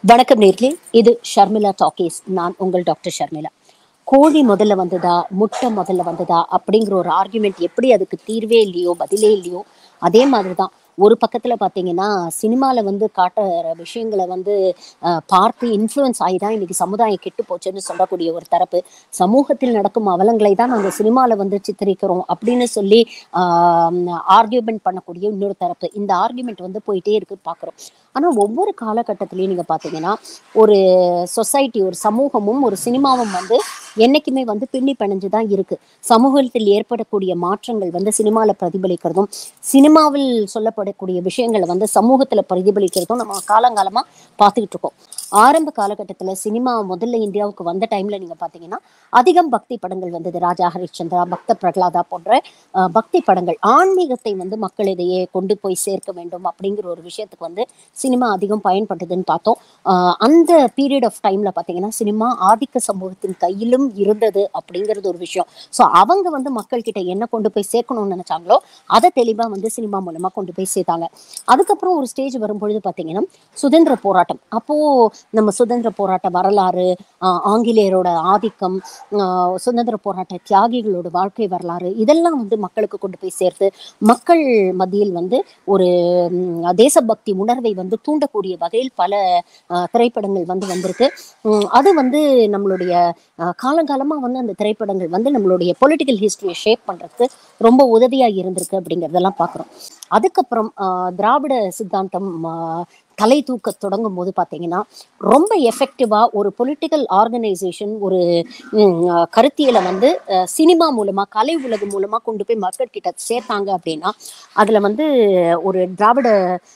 வணக்கம் நேர்களே இது ஷர்மிளா டாக்கீஸ் நான் உங்கள் டாக்டர் ஷர்மிளா கோழி முதல்ல வந்ததா முட்டை முதல்ல வந்ததா அப்படிங்கிற ஒரு ஆர்குமெண்ட் எப்படி அதுக்கு தீர்வே இல்லையோ பதிலே இல்லையோ அதே மாதிரி தான் ஒரு பக்கத்துல பாத்தீங்கன்னா சினிமால வந்து காட்டுற விஷயங்களை வந்து அஹ், பார்த்து இன்ஃப்ளூயன்ஸ் ஆகி தான் இன்னைக்கு சமுதாயம் கெட்டு போச்சுன்னு சொல்லக்கூடிய ஒரு தரப்பு சமூகத்தில் நடக்கும் அவலங்களை தான் நாங்க சினிமால வந்து சித்தரிக்கிறோம் அப்படின்னு சொல்லி ஆர்கியூமெண்ட் பண்ணக்கூடிய இன்னொரு தரப்பு இந்த ஆர்கியூமெண்ட் வந்து போயிட்டே இருக்கு பாக்குறோம் ஆனா ஒவ்வொரு காலகட்டத்திலயும் நீங்க பாத்தீங்கன்னா ஒரு சொசைட்டி ஒரு சமூகமும் ஒரு சினிமாவும் வந்து என்னைக்குமே வந்து பின்னி பிணைஞ்சு தான் இருக்கு சமூகத்தில் ஏற்படக்கூடிய மாற்றங்கள் வந்து சினிமால பிரதிபலிக்கிறதும் சினிமாவில் சொல்லப்படக்கூடிய விஷயங்களை வந்து சமூகத்துல பிரதிபலிக்கிறதும் நம்ம காலங்காலமா பார்த்துக்கிட்டு இருக்கோம் ஆரம்ப காலகட்டத்துல சினிமா முதல்ல இந்தியாவுக்கு வந்த டைம்ல நீங்க பாத்தீங்கன்னா அதிகம் பக்தி படங்கள் வந்தது ராஜா ஹரிச்சந்திரா பக்த பிரகலாதா போன்ற அஹ், பக்தி படங்கள் ஆன்மீகத்தை வந்து மக்கள் இதையே கொண்டு போய் சேர்க்க வேண்டும் அப்படிங்கிற ஒரு விஷயத்துக்கு வந்து சினிமா அதிகம் பயன்பட்டதுன்னு பார்த்தோம் ஆஹ் அந்த பீரியட் ஆஃப் டைம்ல பாத்தீங்கன்னா சினிமா ஆதிக்க சமூகத்தின் கையிலும் இருந்தது அப்படிங்கிறது ஒரு விஷயம் ஸோ அவங்க வந்து மக்கள் கிட்ட என்ன கொண்டு போய் சேர்க்கணும்னு நினைச்சாங்களோ அதை தெளிவா வந்து சினிமா மூலமா கொண்டு போய் சேர்த்தாங்க அதுக்கப்புறம் ஒரு ஸ்டேஜ் வரும்பொழுது பாத்தீங்கன்னா சுதந்திர போராட்டம் அப்போ நம்ம சுதந்திர போராட்ட வரலாறு ஆஹ் ஆங்கிலேயரோட ஆதிக்கம் ஆஹ் சுதந்திர போராட்ட தியாகிகளோட வாழ்க்கை வரலாறு இதெல்லாம் வந்து மக்களுக்கு கொண்டு போய் சேர்த்து மக்கள் மத்தியில் வந்து ஒரு ம், தேசபக்தி உணர்வை வந்து தூண்டக்கூடிய வகையில் பல ஆஹ், திரைப்படங்கள் வந்து வந்திருக்கு உம், அது வந்து நம்மளுடைய ஆஹ், காலங்காலமா வந்து அந்த திரைப்படங்கள் வந்து நம்மளுடைய பொலிட்டிக்கல் ஹிஸ்டரியை ஷேப் பண்றதுக்கு ரொம்ப உதவியா இருந்திருக்கு அப்படிங்கிறதெல்லாம் பார்க்குறோம் அதுக்கப்புறம் ஆஹ், திராவிட சித்தாந்தம் ஆஹ், தலை தூக்க தொடங்கும் போது பார்த்தீங்கன்னா ரொம்ப எஃபெக்டிவா ஒரு பொலிட்டிக்கல் ஆர்கனைசேஷன் ஒரு ம், அஹ், கருத்தியலை வந்து அஹ், சினிமா மூலமா கலை உலகம் மூலமா கொண்டு போய் மக்கள் கிட்ட சேர்த்தாங்க அப்படின்னா அதுல வந்து ஒரு திராவிட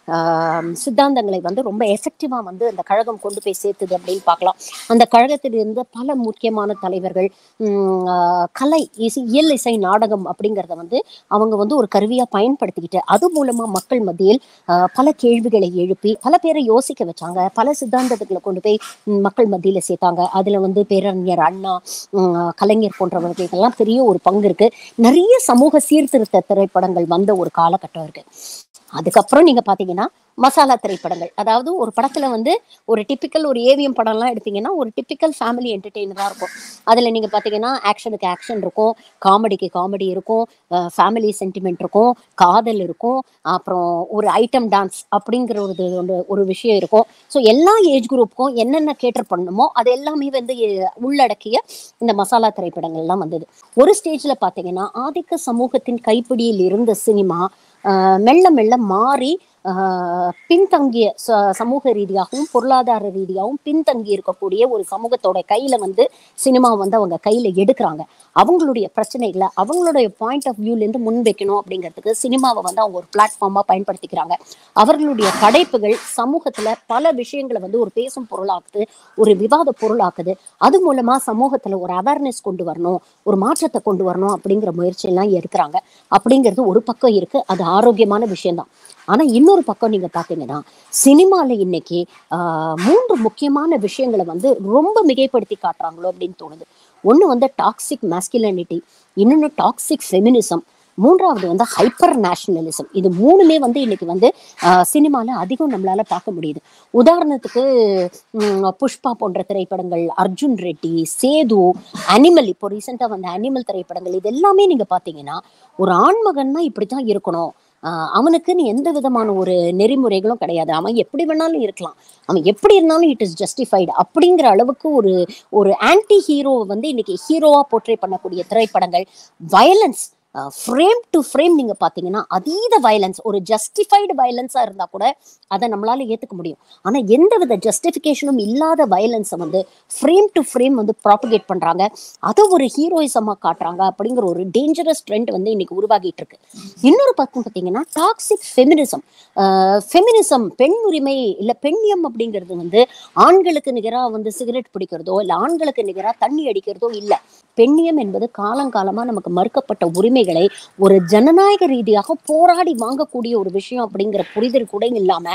ஆஹ், சித்தாந்தங்களை வந்து ரொம்ப எஃபெக்டிவா வந்து அந்த கழகம் கொண்டு போய் சேர்த்துது அப்படின்னு பார்க்கலாம் அந்த கழகத்தில் இருந்த பல முக்கியமான தலைவர்கள் உம், ஆஹ், கலை இசை இயல் இசை நாடகம் அப்படிங்கிறத வந்து அவங்க வந்து ஒரு கருவியா பயன்படுத்திக்கிட்டு அது மூலமா மக்கள் மத்தியில் ஆஹ், பல கேள்விகளை எழுப்பி பல பேரை யோசிக்க வச்சாங்க பல சித்தாந்தத்துக்களை கொண்டு போய் ம், மக்கள் மத்தியில சேர்த்தாங்க அதுல வந்து பேரறிஞர் அண்ணா உம், கலைஞர் போன்றவர்களுக்கெல்லாம் பெரிய ஒரு பங்கு இருக்கு நிறைய சமூக சீர்திருத்த திரைப்படங்கள் வந்த ஒரு காலகட்டம் இருக்கு அதுக்கப்புறம் நீங்க பாத்தீங்கன்னா மசாலா திரைப்படங்கள் அதாவது ஒரு படத்துல வந்து ஒரு டிப்பிக்கல் ஒரு ஏவிஎம் படம்லாம் எடுத்தீங்கன்னா ஒரு டிப்பிக்கல் ஃபேமிலி என்டர்டெய்னரா இருக்கும் அதுல நீங்க பாத்தீங்கன்னா ஆக்ஷனுக்கு ஆக்ஷன் இருக்கும் காமெடிக்கு காமெடி இருக்கும் ஃபேமிலி சென்டிமெண்ட் இருக்கும் காதல் இருக்கும் அப்புறம் ஒரு ஐட்டம் டான்ஸ் அப்படிங்கிற ஒரு இது ஒன்று ஒரு விஷயம் இருக்கும் ஸோ எல்லா ஏஜ் குரூப்புக்கும் என்னென்ன கேட்டர் பண்ணணுமோ அது எல்லாமே வந்து எ- உள்ளடக்கிய இந்த மசாலா திரைப்படங்கள்லாம் வந்தது ஒரு ஸ்டேஜ்ல பாத்தீங்கன்னா ஆதிக்க சமூகத்தின் கைப்பிடியில் இருந்த சினிமா ஆஹ் மெல்ல மெல்ல மாறி ஆஹ் பின்தங்கிய ச- சமூக ரீதியாகவும் பொருளாதார ரீதியாகவும் பின்தங்கி இருக்கக்கூடிய ஒரு சமூகத்தோட கையில வந்து சினிமா வந்து அவங்க கையில எடுக்கிறாங்க அவங்களுடைய பிரச்சனைகளை அவங்களுடைய பாயிண்ட் ஆஃப் வியூல இருந்து முன் வைக்கணும் அப்படிங்கிறதுக்கு சினிமாவை வந்து அவங்க ஒரு பிளாட்ஃபார்மா பயன்படுத்திக்கிறாங்க அவர்களுடைய படைப்புகள் சமூகத்துல பல விஷயங்களை வந்து ஒரு பேசும் பொருளாக்குது ஒரு விவாத பொருளாக்குது அது மூலமா சமூகத்துல ஒரு அவேர்னஸ் கொண்டு வரணும் ஒரு மாற்றத்தை கொண்டு வரணும் அப்படிங்கிற முயற்சி எல்லாம் எடுக்கிறாங்க அப்படிங்கிறது ஒரு பக்கம் இருக்கு அது ஆரோக்கியமான விஷயம்தான் ஆனா இன்னொரு பக்கம் நீங்க பாத்தீங்கன்னா சினிமால இன்னைக்கு ஆஹ், மூன்று முக்கியமான விஷயங்களை வந்து ரொம்ப மிகைப்படுத்தி காட்டுறாங்களோ அப்படின்னு தோணுது ஒண்ணு வந்து டாக்ஸிக் மேஸ்குலினிட்டி இன்னொன்னு டாக்ஸிக் ஃபெமினிசம் மூன்றாவது வந்து ஹைப்பர் நேஷனலிசம் இது மூணுமே வந்து இன்னைக்கு வந்து ஆஹ், சினிமால அதிகம் நம்மளால பார்க்க முடியுது உதாரணத்துக்கு உம், புஷ்பா போன்ற திரைப்படங்கள் அர்ஜுன் ரெட்டி சேது அனிமல் இப்போ ரீசெண்டா வந்த அனிமல் திரைப்படங்கள் இது எல்லாமே நீங்க பாத்தீங்கன்னா ஒரு ஆண்மகன்னா இப்படித்தான் இருக்கணும் ஆஹ் அவனுக்குன்னு எந்த விதமான ஒரு நெறிமுறைகளும் கிடையாது அவன் எப்படி வேணாலும் இருக்கலாம் அவன் எப்படி இருந்தாலும் இட் இஸ் ஜஸ்டிஃபைடு அப்படிங்கிற அளவுக்கு ஒரு ஒரு ஆன்டி ஹீரோ வந்து இன்னைக்கு ஹீரோவா போர்ட்ரே பண்ணக்கூடிய திரைப்படங்கள் வயலன்ஸ் ஃப்ரேம் டு ஃப்ரேம் நீங்க பாத்தீங்கன்னா அதீத வயலன்ஸ் ஒரு ஜஸ்டிஃபைடு வயலன்ஸா இருந்தா கூட அதை நம்மளால ஏத்துக்க முடியும் ஆனா எந்த வித ஜஸ்டிஃபிகேஷனும் இல்லாத வயலன்ஸை வந்து ஃப்ரேம் டு ஃப்ரேம் வந்து ப்ராபகேட் பண்றாங்க அதை ஒரு ஹீரோயிசமா காட்டுறாங்க அப்படிங்கிற ஒரு டேஞ்சரஸ் ட்ரெண்ட் வந்து இன்னைக்கு உருவாகிட்டு இருக்கு இன்னொரு பக்கம் பார்த்தீங்கன்னா டாக்ஸிக் ஃபெமினிசம் ஃபெமினிசம் பெண் உரிமை இல்ல பெண்ணியம் அப்படிங்கிறது வந்து ஆண்களுக்கு நிகரா வந்து சிகரெட் பிடிக்கிறதோ இல்ல ஆண்களுக்கு நிகரா தண்ணி அடிக்கிறதோ இல்ல பெண்ணியம் என்பது காலங்காலமா நமக்கு மறுக்கப்பட்ட உரிமைகளை ஒரு ஜனநாயக ரீதியாக போராடி வாங்கக்கூடிய ஒரு விஷயம் அப்படிங்கிற புரிதல் கூட இல்லாம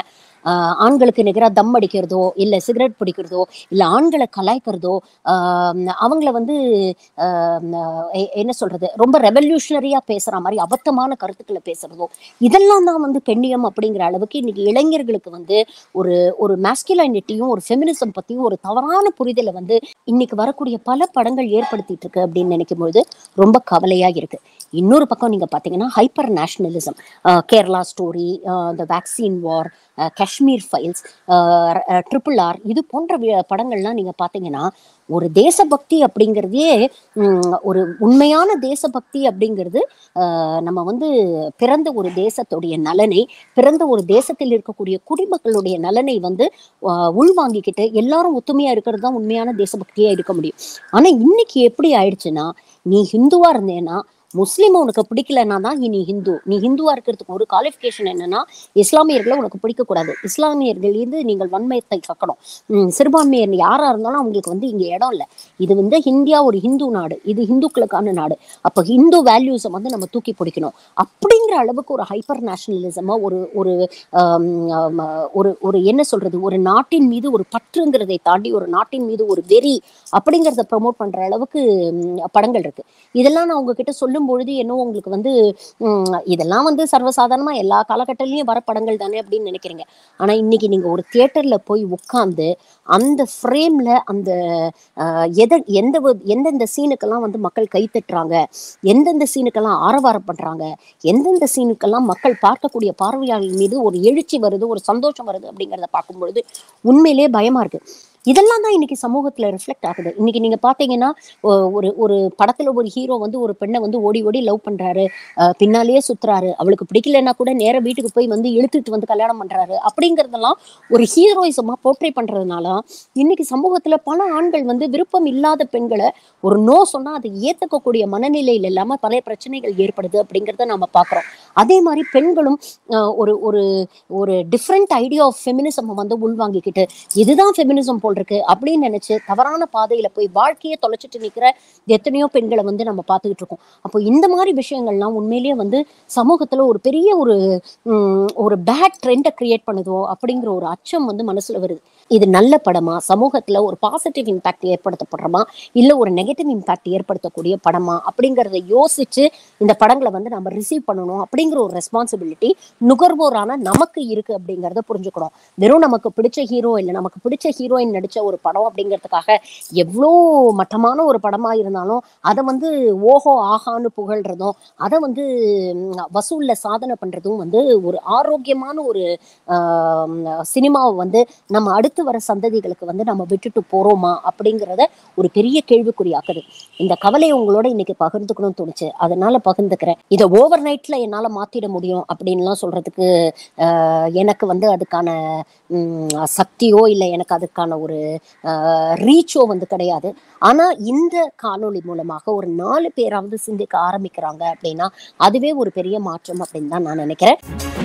ஆஹ் ஆண்களுக்கு நிகரா தம் அடிக்கிறதோ இல்ல சிகரெட் பிடிக்கிறதோ இல்ல ஆண்களை கலாய்க்கிறதோ ஆஹ் அவங்கள வந்து ஆஹ் எ- என்ன சொல்றது ரொம்ப ரெவல்யூஷனரியா பேசுற மாதிரி அபத்தமான கருத்துக்களை பேசுறதோ இதெல்லாம் தான் வந்து பெண்ணியம் அப்படிங்கிற அளவுக்கு இன்னைக்கு இளைஞர்களுக்கு வந்து ஒரு ஒரு மேஸ்குலைனிட்டியும் ஒரு ஃபெமினிசம் பத்தியும் ஒரு தவறான புரிதலை வந்து இன்னைக்கு வரக்கூடிய பல படங்கள் ஏற்படுத்திட்டு இருக்கு அப்படின்னு நினைக்கும் பொழுது ரொம்ப கவலையா இருக்கு இன்னொரு பக்கம் நீங்க பாத்தீங்கன்னா ஹைப்பர் நேஷனலிசம் கேரளா ஸ்டோரி இந்த vaccine war Kashmir files triple R இது போன்ற வி- படங்கள்லாம் நீங்க பாத்தீங்கன்னா ஒரு தேசபக்தி அப்படிங்கிறதே உம், ஒரு உண்மையான தேசபக்தி அப்படிங்கிறது ஆஹ், நம்ம வந்து பிறந்த ஒரு தேசத்துடைய நலனை பிறந்த ஒரு தேசத்தில் இருக்கக்கூடிய குடிமக்களுடைய நலனை வந்து ஆஹ், உள்வாங்கிக்கிட்டு எல்லாரும் ஒத்துமையா இருக்கிறது தான் உண்மையான தேசபக்தியா இருக்க முடியும் ஆனா இன்னைக்கு எப்படி ஆயிடுச்சுன்னா நீ ஹிந்துவா இருந்தேன்னா முஸ்லீம் உனக்கு பிடிக்கலன்னா தான் நீ ஹிந்து நீ ஹிந்துவா இருக்கிறதுக்கு ஒரு குவாலிஃபிகேஷன் என்னன்னா இஸ்லாமியர்களை உனக்கு பிடிக்கக்கூடாது இஸ்லாமியர்கள் இருந்து நீங்கள் வன்மயத்தை கக்கணும் உம் சிறுபான்மையர் யாரா இருந்தாலும் அவங்களுக்கு வந்து இங்க இடம் இல்லை இது வந்து இந்தியா ஒரு ஹிந்து நாடு இது ஹிந்துக்களுக்கான நாடு அப்ப ஹிந்து வேல்யூஸை வந்து நம்ம தூக்கி பிடிக்கணும் அப்படிங்கிற அளவுக்கு ஒரு ஹைப்பர் நேஷனலிசமா ஒரு ஒரு ஆம், ஆம், ஒரு ஒரு என்ன சொல்றது ஒரு நாட்டின் மீது ஒரு பற்றுங்கிறதை தாண்டி ஒரு நாட்டின் மீது ஒரு வெறி அப்படிங்கிறத ப்ரமோட் பண்ற அளவுக்கு ம், படங்கள் இருக்கு இதெல்லாம் நான் உங்ககிட்ட சொல்லும் பொழுது என்னவோ உங்களுக்கு வந்து ம், இதெல்லாம் வந்து சர்வசாதாரணமா எல்லா காலகட்டத்திலயும் வர படங்கள் தானே அப்படின்னு நினைக்கிறீங்க ஆனா இன்னைக்கு நீங்க ஒரு தியேட்டர்ல போய் உட்கார்ந்து அந்த ஃப்ரேம்ல அந்த ஆஹ், எதை எந்த ஒரு- எந்தெந்த சீனுக்கெல்லாம் வந்து மக்கள் கை தட்டுறாங்க எந்தெந்த சீனுக்கெல்லாம் ஆரவாரம் பண்றாங்க எந்தெந்த சீனுக்கெல்லாம் மக்கள் பார்க்கக்கூடிய பார்வையாளர்கள் மீது ஒரு எழுச்சி வருது ஒரு சந்தோஷம் வருது அப்படிங்கிறத பார்க்கும் பொழுது உண்மையிலேயே பயமா இருக்கு இதெல்லாம் தான் இன்னைக்கு சமூகத்துல ரிஃப்ளெக்ட் ஆகுது இன்னைக்கு நீங்க பாத்தீங்கன்னா ஒ- ஒரு ஒரு படத்துல ஒரு ஹீரோ வந்து ஒரு பெண்ணை வந்து ஓடி ஓடி லவ் பண்றாரு அஹ் பின்னாலேயே சுத்துறாரு அவளுக்கு பிடிக்கலன்னா கூட நேரா வீட்டுக்கு போய் வந்து இழுத்துட்டு வந்து கல்யாணம் பண்றாரு அப்படிங்கறதெல்லாம் ஒரு ஹீரோயிசமா போர்ட்ரே பண்றதுனால இன்னைக்கு சமூகத்துல பல ஆண்கள் வந்து விருப்பம் இல்லாத பெண்களை ஒரு நோ சொன்னா அதை ஏத்துக்கக்கூடிய மனநிலையில் இல்லாம பல பிரச்சனைகள் ஏற்படுது அப்படிங்கறத நம்ம பாக்குறோம் அதே மாதிரி பெண்களும் அஹ், ஒரு ஒரு ஒரு டிஃப்ரெண்ட் ஐடியா ஆஃப் ஃபெமினிசம் வந்து உள்வாங்கிக்கிட்டு இதுதான் ஃபெமினிசம் போல் இருக்கு அப்படின்னு நினைச்சு தவறான பாதையில போய் வாழ்க்கையை தொலைச்சிட்டு நிக்கிற எத்தனையோ பெண்களை வந்து நம்ம பார்த்துக்கிட்டு இருக்கோம் அப்போ இந்த மாதிரி விஷயங்கள்லாம் உண்மையிலேயே வந்து சமூகத்துல ஒரு பெரிய ஒரு உம், ஒரு பேட் ட்ரெண்டை கிரியேட் பண்ணுதோ அப்படிங்கிற ஒரு அச்சம் வந்து மனசுல வருது இது நல்ல படமா சமூகத்துல ஒரு பாசிட்டிவ் இம்பாக்ட் ஏற்படுத்தப்படுறமா இல்ல ஒரு நெகட்டிவ் இம்பாக்ட் ஏற்படுத்தக்கூடிய படமா அப்படிங்கறத யோசிச்சு இந்த படங்களை வந்து நம்ம ரிசீவ் பண்ணணும் அப்படிங்கிற ஒரு ரெஸ்பான்சிபிலிட்டி நுகர்வோரான நமக்கு இருக்கு அப்படிங்கறத புரிஞ்சுக்கணும் வெறும் நமக்கு பிடிச்ச ஹீரோ இல்ல நமக்கு பிடிச்ச ஹீரோயின் நடிச்ச ஒரு படம் அப்படிங்கிறதுக்காக எவ்வளோ மட்டமான ஒரு படமா இருந்தாலும் அதை வந்து ஓஹோ ஆஹான்னு புகழ்றதும் அதை வந்து ம், வசூல்ல சாதனை பண்றதும் வந்து ஒரு ஆரோக்கியமான ஒரு ஆம், சினிமாவை வந்து நம்ம அடுத்து வர சந்ததிகளுக்கு வந்து நம்ம விட்டுட்டு போறோமா அப்படிங்கிறத ஒரு பெரிய கேள்விக்குறியாக்குது இந்த கவலையை உங்களோட இன்னைக்கு பகிர்ந்துக்கணும்னு தோணுச்சு அதனால பகிர்ந்துக்கிறேன் இதை ஓவர் நைட்ல என்னால மாத்திட முடியும் அப்படின்லாம் சொல்றதுக்கு ஆஹ், எனக்கு வந்து அதுக்கான ம், சக்தியோ இல்லை எனக்கு அதுக்கான ஒரு ரீச்சோ வந்து கிடையாது ஆனா இந்த காணொளி மூலமாக ஒரு நாலு பேராவது சிந்திக்க ஆரம்பிக்கிறாங்க அப்படின்னா அதுவே ஒரு பெரிய மாற்றம் அப்படின்னு தான் நான் நினைக்கிறேன்